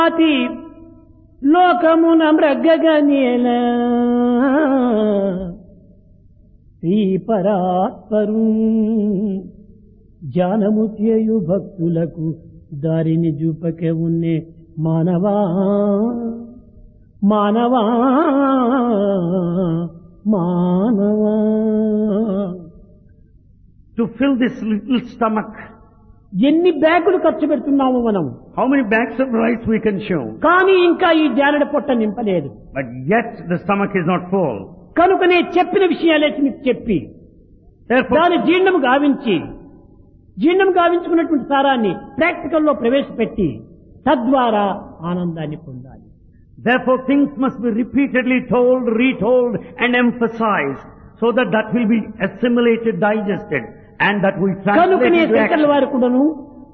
అతి లోకమున మృగగనేల శ్రీ పరాత్పరు జానము చేయు భక్తులకు దారిని చూపకే ఉన్నే మానవా మానవా మానవా To fill this little stomach, ఎన్ని బ్యాగులు ఖర్చు పెడుతున్నాము మనం how many bags of rice we can show? కానీ ఇంకా ఈ జానడ పొట్ట నింపలేదు But yet the stomach is not full. కనుకనే చెప్పిన విషయాలే మీకు చెప్పి Therefore, దాని జీర్ణం గావించి జీర్ణం గావించుకున్నటువంటి సారాన్ని ప్రాక్టికల్ లో ప్రవేశపెట్టి తద్వారా ఆనందాన్ని పొందాలి therefore things must be repeatedly told, retold and emphasized so that that will be assimilated, digested and that will translate కనుకనే into శంకర్ల action. వారు కూడాను